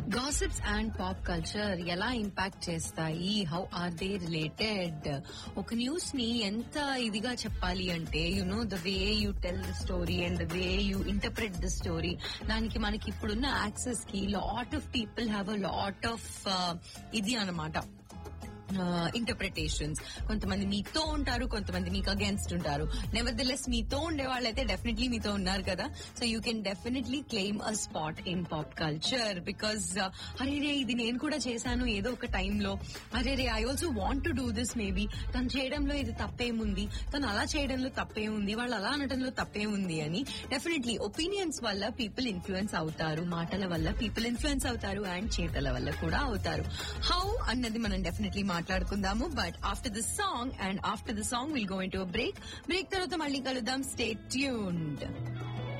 gossips and pop culture ఎలా impact చేస్తాయి how are they related ఒక న్యూస్ ని ఎంత ఇదిగా చెప్పాలి అంటే you know the way you tell the story and the way you interpret the story దానికి మనకి ఇప్పుడున్న యాక్సెస్ కి lot of people have a lot of ఇది అనమాట ఇంటర్ప్రిటేషన్స్ కొంతమంది మీతో ఉంటారు కొంతమంది మీకు అగేన్స్ట్ ఉంటారు నెవర్ ద లెస్ మీతో ఉండే వాళ్ళైతే డెఫినెట్లీ మీతో ఉన్నారు కదా so you can definitely claim a spot in pop culture because అరే రే ఇది నేను కూడా చేశాను ఏదో ఒక టైంలో అరే రే I also want to do this maybe తను చేయడంలో ఇది తప్పేముంది తను అలా చేయడంలో తప్పేముంది వాళ్ళు అలా అనడంలో తప్పేముంది అని డెఫినెట్లీ ఒపీనియన్స్ వల్ల పీపుల్ ఇన్ఫ్లుయెన్స్ అవుతారు మాటల వల్ల పీపుల్ ఇన్ఫ్లుయెన్స్ అవుతారు అండ్ చేతల వల్ల కూడా అవుతారు హౌ అన్నది మనం డెఫినెట్లీ మాట్లాడుకుందాము but after the song and after the song will go into break break తర్వాత మళ్ళీ కలుద్దాం స్టే ట్యూన్డ్